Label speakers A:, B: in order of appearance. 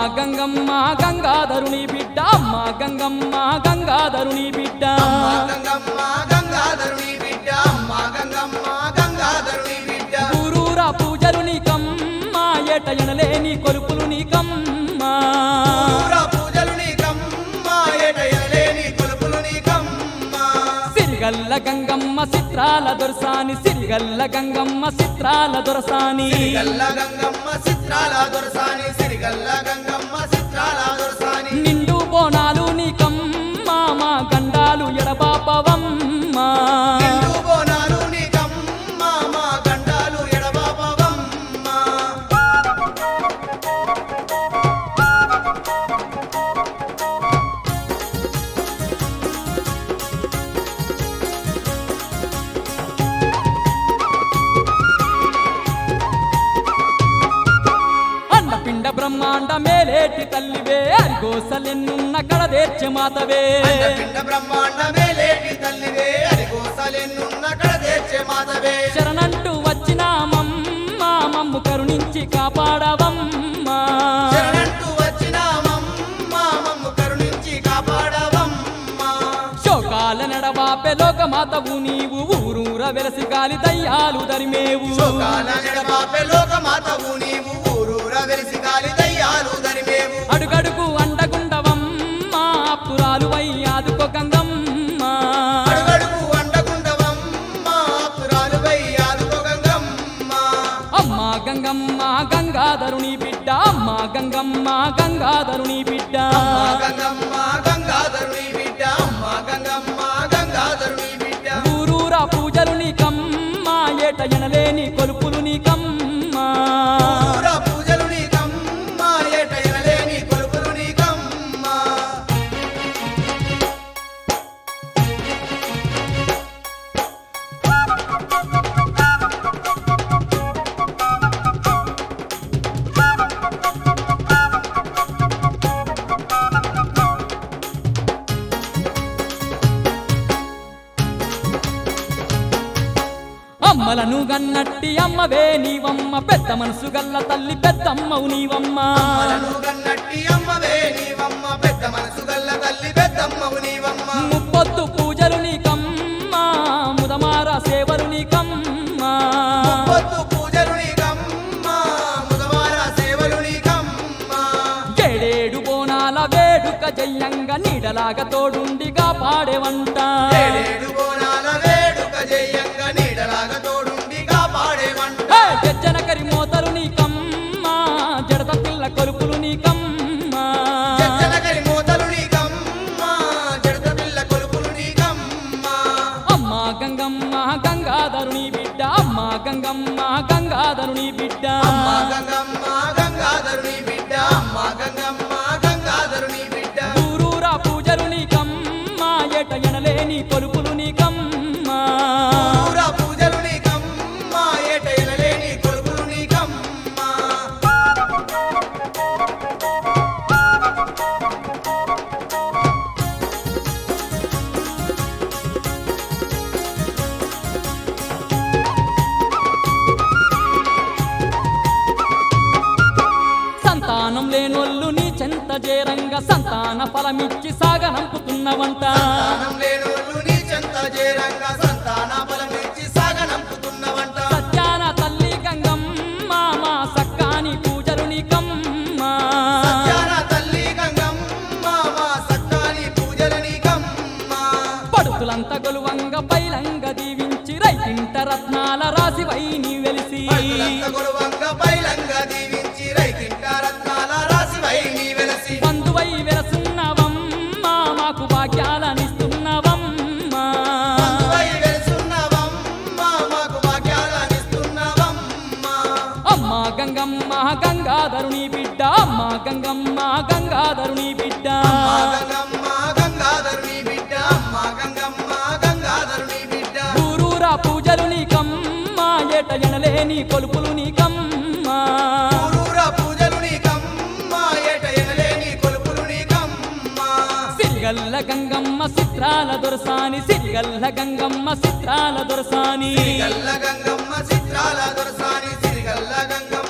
A: గంగమ్మ గంగాధరుని బిడ్డ అమ్మ గంగమ్మ గంగాధరుని బిడ్డ
B: అమ్మ గంగమ్మ గంగాధరుని బిడ్డ అమ్మ గంగమ్మ గంగాధరుని బిడ్డ
A: ఊరూరా పూజలు నీకమ్మ ఏట ఎనలేని కొలుపులు నీకమ్మ
B: ఊర పూజలు నీకమ్మ ఏటయలేని కొలుపులు నీకమ్మ
A: సిరిగల్ల గంగమ్మ చిత్రాల దొరసాని సిరిగల్ల గంగమ్మ చిత్రాల దొరసాని
B: సిరిగల్ల గంగమ్మ చిత్రాల దొరసాని సిరిగల్ల గంగమ్మ చిత్రాల దొరసాని
A: నిండు బోనాలు నీకమ్మ మా గండాలు ఎడబాపవమ్మ
B: నిండు బోనాలు నీకమ్మ మా గండాలు ఎడబాపవమ్మ
A: అండపిండ బ్రహ్మాండ మేలేటి తల్లివే అరిగోసలెన్నున్న కడదేర్చె మాతవే
B: పిండ బ్రహ్మాండమే లేటి తల్లివే అరిగోసలెన్నున్న కడదేర్చే మాతవే
A: శరణంటూ వచ్చినామమ్మ మమ్ము కరుణించి కాపాడవమ్మ
B: శరణంటూ వచ్చినామమ్మ మమ్ము కరుణించి కాపాడవమ్మ
A: శోకాల నడవాపె లోకమాతవు నీవు ఊరూర వెలసి గాలి దయ్యాలు దరిమేవు
B: శోకాల నెడబాపె లోకమాతవు నీవు ఊరూర వెలిసి గాలి దయ్యాలు దరిమేవు
A: అడుగడుగు అండగుండవమ్మ పురాలు వయ్యాదుకో గంగమ్మ
B: అడుగడుగు అండగుండవమ్మ పురాలువై ఆదుకో గంగమ్మ
A: అమ్మ గంగమ్మ గంగాధరుని బిడ్డ అమ్మ గంగమ్మ గంగాధరుని బిడ్డ
B: అమ్మ గంగమ్మ గంగాధరుని బిడ్డ అమ్మ గంగమ్మ గంగాధరుని బిడ్డ
A: ఊరూరా పూజలు నీకమ్మ ఏట ఎనలేని కొలుపులు నీకమ్మ
B: ఊర పూజలు నీకమ్మ ఏట ఎనలేని కొలుపులు నీకమ్మ
A: అమ్మలను గన్నట్టి అమ్మవే నీవమ్మ పెద్ద మనసు గల్ల తల్లి పెద్దమ్మవు నీవమ్మ
B: అమ్మలను గన్నట్టి అమ్మవే నీవమ్మ పెద్ద మనసు గల్ల తల్లి పెద్దమ్మవు నీవమ్మ
A: ముప్పొద్దు పూజలు నీకమ్మ ముదమార సేవలు నీకమ్మ
B: పొద్దు పూజలు నీకమ్మ ముదవార సేవలు నీకమ్మ
A: ఏడేడు బోనాల వేడుక జయ్యంగా నీడలాగా తోడుండిగా పాడేవంట
B: ఏడేడు బోనాల వేడుక జయంగా నీడలాగా తోడుండి కాపాడేవంట
A: ఏ జజ్జనకరి మోతలు నీకమ్మ జడత పిల్ల కొలుపులు నీకమ్మ
B: చెచ్చనగరి మోతలు నీకమ్మ జడత పిల్ల కొలుపులు నీకమ్మ
A: అమ్మ గంగమ్మ గంగాధరుని బిడ్డ అమ్మ గంగమ్మ గంగాధరుని బిడ్డ
B: అమ్మ గంగమ్మ గంగాధరుని బిడ్డ అమ్మ గంగమ్మ గంగాధరుని బిడ్డ
A: ఊరూరా పూజలు నీకమ్మ ఏట ఎనలేని కొలుపులు నీకమ్మ
B: ఊర పూజలు నీకమ్మ ఏట ఎనలేని కొలుపులు నీకమ్మ
A: సంతానం లేనోళ్ళు నీ చెంత చేరంగా సంతాన ఫలమిచ్చి సాగనంపుతున్నవంట
B: సంతానం లేనోళ్ళు నీ చెంత చేరంగా సంతాన బలమిచ్చి సాగనంపుతున్నవంట
A: సత్యాన తల్లి గంగమ్మ మా సక్కాని పూజలు నీకమ్మ
B: సత్యాన తల్లి గంగమ్మ మా సత్తాని పూజలు నీకమ్మ
A: పడుతులంత గొలువంగ పైలంగ దీవించి రైతింట రత్నాల రాసివై నీ వెలిసి
B: పడుతులంత గొడవంగ పైలంగా దీవించి రైతింట రత్నాల రాసివై నీ వెలసి
A: బంధువై వెలసున్నవమ్మ మాకు భాగ్యాలనిస్తున్నవమ్మ
B: బంధువై వెలుసున్నవమ్మ మాకు భాగ్యాలనిస్తున్నవమ్మ
A: అమ్మ గంగమ్మ గంగాధరుని బిడ్డ అమ్మ గంగమ్మ గంగాధరుని బిడ్డ
B: అమ్మ గంగమ్మ గంగాధరుని బిడ్డ అమ్మ గంగమ్మ గంగాధరుని బిడ్డ
A: ఊరూరా పూజలు నీకమ్మ ఏట ఎనలేని కొలుపులు నీకమ్మ
B: ఊరూర పూజలు నీకమ్మ ఏట ఎనలేని కొలుపులు నీకమ్మ
A: సిరిగల్ల గంగమ్మ చిత్రాల దొరసాని సిరిగల్ల గంగమ్మ చిత్రాల దొరసాని
B: సిరిగల్ల గంగమ్మ చిత్రాల దొరసాని సిరిగల్ల గంగమ్మ